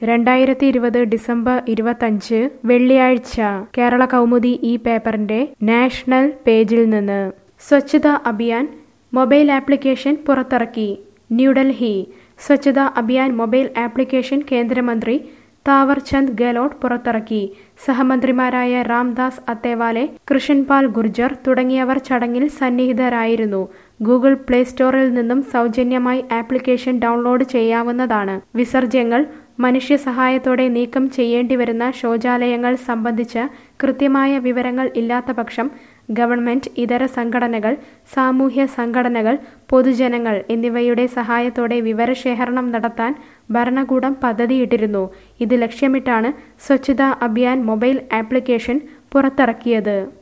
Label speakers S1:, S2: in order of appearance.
S1: രണ്ടായിരത്തി ഇരുപത് ഡിസംബർ ഇരുപത്തഞ്ച് വെള്ളിയാഴ്ച കേരള കൗമുദി ഈ പേപ്പറിന്റെ നാഷണൽ പേജിൽ നിന്ന് സ്വച്ഛത അഭിയാൻ മൊബൈൽ ആപ്ലിക്കേഷൻ പുറത്തിറക്കി ന്യൂഡൽഹി സ്വച്ഛത അഭിയാൻ മൊബൈൽ ആപ്ലിക്കേഷൻ കേന്ദ്രമന്ത്രി താവർചന്ദ് ഗെഹ്ലോട്ട് പുറത്തിറക്കി സഹമന്ത്രിമാരായ രാംദാസ് അത്തേവാലെ കൃഷൻപാൽ ഗുർജർ തുടങ്ങിയവർ ചടങ്ങിൽ സന്നിഹിതരായിരുന്നു ഗൂഗിൾ പ്ലേ സ്റ്റോറിൽ നിന്നും സൗജന്യമായി ആപ്ലിക്കേഷൻ ഡൗൺലോഡ് ചെയ്യാവുന്നതാണ് വിസർജ്യങ്ങൾ മനുഷ്യ സഹായത്തോടെ നീക്കം ചെയ്യേണ്ടിവരുന്ന ശൗചാലയങ്ങൾ സംബന്ധിച്ച കൃത്യമായ വിവരങ്ങൾ ഇല്ലാത്ത പക്ഷം ഗവൺമെന്റ് ഇതര സംഘടനകൾ സാമൂഹ്യ സംഘടനകൾ പൊതുജനങ്ങൾ എന്നിവയുടെ സഹായത്തോടെ വിവരശേഖരണം നടത്താൻ ഭരണകൂടം പദ്ധതിയിട്ടിരുന്നു ഇത് ലക്ഷ്യമിട്ടാണ് സ്വച്ഛതാ അഭിയാൻ മൊബൈൽ ആപ്ലിക്കേഷൻ പുറത്തിറക്കിയത്